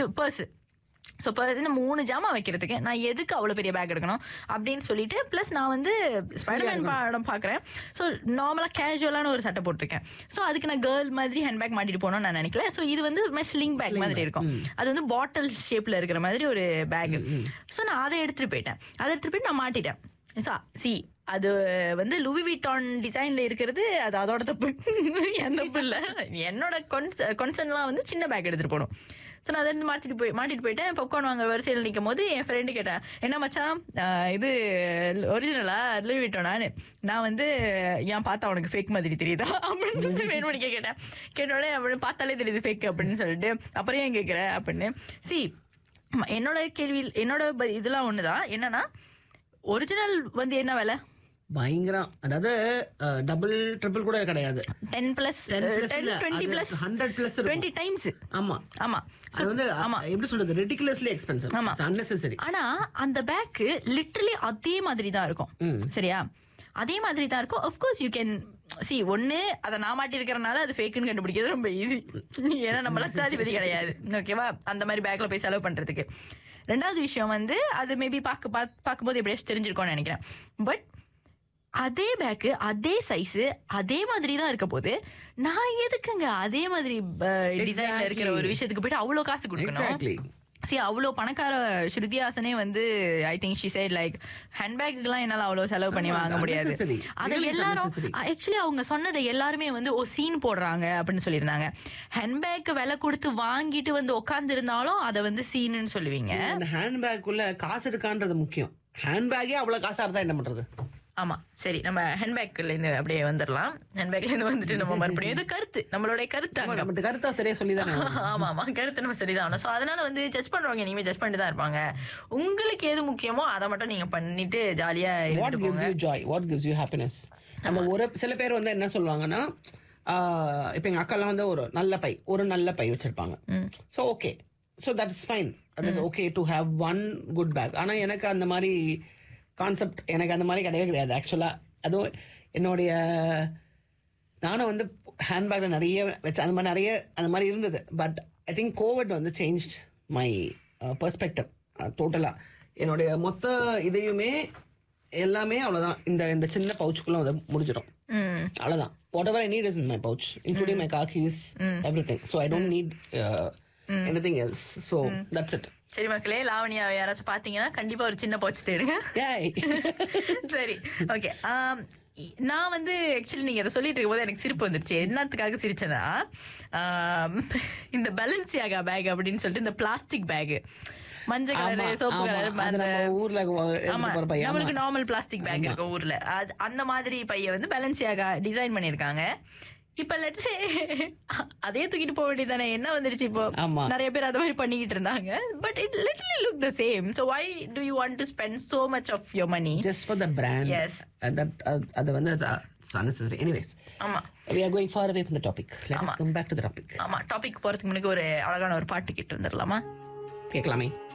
இது purse so இப்போ இந்த மூணு ஜாமான் வைக்கிறதுக்கு நான் எதுக்கு அவ்வளோ பெரிய பேக் எடுக்கணும் அப்படின்னு சொல்லிட்டு ப்ளஸ் நான் வந்து ஸ்பைடர்மேன் படம் பார்க்குறேன் ஸோ நார்மலாக கேஷுவலான ஒரு சட்டை போட்டிருக்கேன் ஸோ அதுக்கு நான் கேர்ள் மாதிரி ஹேண்ட் பேக் மாட்டிட்டு போகணும்னு நான் நினைக்கல ஸோ இது வந்து ஸ்லிங் பேக் மாதிரி இருக்கும் அது வந்து பாட்டில் ஷேப்பில் இருக்கிற மாதிரி ஒரு பேக் ஸோ நான் அதை எடுத்துகிட்டு போயிட்டேன் அதை எடுத்துகிட்டு போயிட்டு நான் மாட்டிட்டேன் ஸோ சி அது வந்து லுவி விட்டான் டிசைன்ல இருக்கிறது அது அதோட தப்பு என் தப்பு இல்லை என்னோட கொன்ஸ் கொன்சர்ன்லாம் வந்து சின்ன பேக் எடுத்துட்டு போகணும் ஸோ நான் அதை வந்து மாட்டிட்டு போய் மாட்டிட்டு போயிட்டேன் பாப்கார்ன் வாங்க வரிசையில் நிற்கும் போது என் ஃப்ரெண்டு கேட்டேன் என்ன மச்சான் ஆஹ் இது ஒரிஜினலா லுவி விட்டோனான்னு நான் வந்து ஏன் பார்த்தா உனக்கு ஃபேக் மாதிரி தெரியுதா அப்படின்னு வேணுமணிக்க கேட்டேன் கேட்டோடனே அப்படின்னு பார்த்தாலே தெரியுது ஃபேக் அப்படின்னு சொல்லிட்டு அப்புறம் ஏன் கேட்குற அப்படின்னு சி என்னோட கேள்வி என்னோட ப- இதெல்லாம் ஒன்று தான் என்னன்னா ஒரிஜினல் வந்து என்ன விலை பயங்கரம் அதாவது டபுள் ட்ரிபிள் கூட கிடையாது டென் பிளஸ் 10 plus டென் இல்ல, டுவெண்ட்டி அது பிளஸ் 100 plus இருக்கும். டுவெண்ட்டி டைம்ஸ் ஆமா ஆமா அது வந்து ஆமா எப்படி சொல்றது ரெடிகுலஸ்லி எக்ஸ்பென்சிவ் ஆமா. அன்னெசரி ஆனா அந்த பேக்கு லிட்டரலி அதே மாதிரி தான் இருக்கும் ம். சரியா அதே மாதிரி தான் இருக்கும் அஃப்கோர்ஸ் யூ கேன் சி ஒன்று அதை நான் மாட்டிருக்கிறனால அது ஃபேக்குன்னு கண்டுபிடிக்கிறது ரொம்ப ஈஸி ஏன்னா நம்ம லட்சாதிபதி கிடையாது ஓகேவா அந்த மாதிரி பேக்கில் போய் செலவு பண்ணுறதுக்கு ரெண்டாவது விஷயம் வந்து அது மேபி பார்க்க பார்க்க பார்க்கும்போது எப்படியாச்சும் தெரிஞ்சிருக்கும்னு நினைக்கிறேன் பட் அதே பேக்கு அதே சைஸு அதே மாதிரி தான் இருக்க போது நான் எதுக்குங்க அதே மாதிரி டிசைன்ல இருக்கிற ஒரு விஷயத்துக்கு போயிட்டு அவ்வளோ காசு கொடுக்கணும் எக்ஸாக்ட்லி சி அவ்வளோ பணக்கார ஸ்ருதிஹாசனே வந்து I think she said like ஹேண்ட்பேக்குலாம் என்னால் அவ்வளோ செலவு பண்ணி ஆமா, வாங்க முடியாது unnecessary. அதை Really it's எல்லாரும் unnecessary. ஆக்சுவலி அவங்க சொன்னதை எல்லாருமே வந்து ஓ சீன் போடுறாங்க அப்படின்னு சொல்லியிருந்தாங்க ஹேண்ட்பேக் விலை கொடுத்து வாங்கிட்டு வந்து உட்காந்துருந்தாலும் அதை வந்து சீனுன்னு சொல்லுவீங்க அந்த ஹேண்ட்பேக் உள்ள காசு இருக்கான்றது முக்கியம் ஹேண்ட்பேக்கே அவ்வளவு காசா இருந்தா என்ன பண்றது ஆமா சரி நம்ம ஹேண்ட்பேக்ல இருந்து அப்படியே வந்துடலாம் ஹேண்ட்பேக்ல இருந்து வந்துட்டு நம்ம மறுபடியும் இது கருத்து நம்மளுடைய கருத்து அங்க நம்ம கருத்தா தெரிய சொல்லிதானே ஆமா ஆமா கருத்து நம்ம சொல்லிதான் ஆகணும் ஸோ அதனால வந்து ஜட்ஜ் பண்றவங்க இனிமே ஜட்ஜ் பண்ணிட்டு தான் இருப்பாங்க உங்களுக்கு எது முக்கியமோ அதை மட்டும் நீங்க பண்ணிட்டு ஜாலியா வாட் இருந்துட்டு கிவ்ஸ் போங்க you joy what gives you happiness நம்ம ஒரு சில பேர் வந்து என்ன சொல்லுவாங்கன்னா ஆஹ் இப்ப எங்க அக்காலாம் வந்து ஒரு நல்ல பை ஒரு நல்ல பை வச்சிருப்பாங்க so okay so that is fine that is okay to have one good bag ஆனா எனக்கு அந்த மாதிரி கான்செப்ட் எனக்கு அந்த மாதிரி கிடையவே கிடையாது ஆக்சுவலா அதுவும் என்னுடைய நானும் வந்து ஹேண்ட்பேக்ல நிறைய வச்சு அந்த மாதிரி நிறைய அந்த மாதிரி இருந்தது பட் ஐ திங்க் கோவிட் வந்து சேஞ்ச் மை பெர்ஸ்பெக்டிவ் டோட்டலாக என்னுடைய மொத்த இதையுமே எல்லாமே அவ்வளோதான் இந்த இந்த சின்ன பவுச்சுக்குள்ள வந்து முடிஞ்சிடும் ம் அவ்வளோதான் whatever I need is in my pouch including my car keys everything so I don't need anything else so that's it சரி மக்களே லாவணியா யாராச்சும் பாத்தீங்கன்னா கண்டிப்பா ஒரு சின்ன போச்சு தேடுங்க ஏய் சரி ஓகே நான் வந்து ஆக்சுவலி நீங்க அதை சொல்லிட்டு இருக்கும்போது எனக்கு சிரிப்பு வந்துருச்சு என்னத்துக்காக சிரிச்சேன்னா ஆம், இந்த பேலன்சியாகா பேக் அப்படின்னு சொல்லிட்டு இந்த பிளாஸ்டிக் பேக் மஞ்சள் ஆமா, கலர் சோப்பு ஆமா. கலர் அது நம்ம ஊர்ல வ- ஆமா எடுத்துட்டு போற பையன். ஆமா. நம்மளுக்கு நார்மல் பிளாஸ்டிக் பேக் இருக்கு ஊர்ல அது அந்த மாதிரி பைய வந்து பேலன்சியாக டிசைன் பண்ணிருக்காங்க இப்ப லெட்ஸ் அதே தூக்கிட்டு போக வேண்டியதானே என்ன வந்துருச்சு இப்போ ஆமா. நிறைய பேர் அத மாதிரி பண்ணிக்கிட்டு இருந்தாங்க but it literally look the same so why do you want to spend so much of your money just for the brand Yes. uh, that uh, அது வந்து it's unnecessary anyways ஆமா we are going far away from the topic let us ஆமா. come back to the topic ஆமா topic போறதுக்கு முன்னாடி ஒரு அழகான ஒரு பாட்டு கேட்டு வந்துடலாமா கேட்கலாமே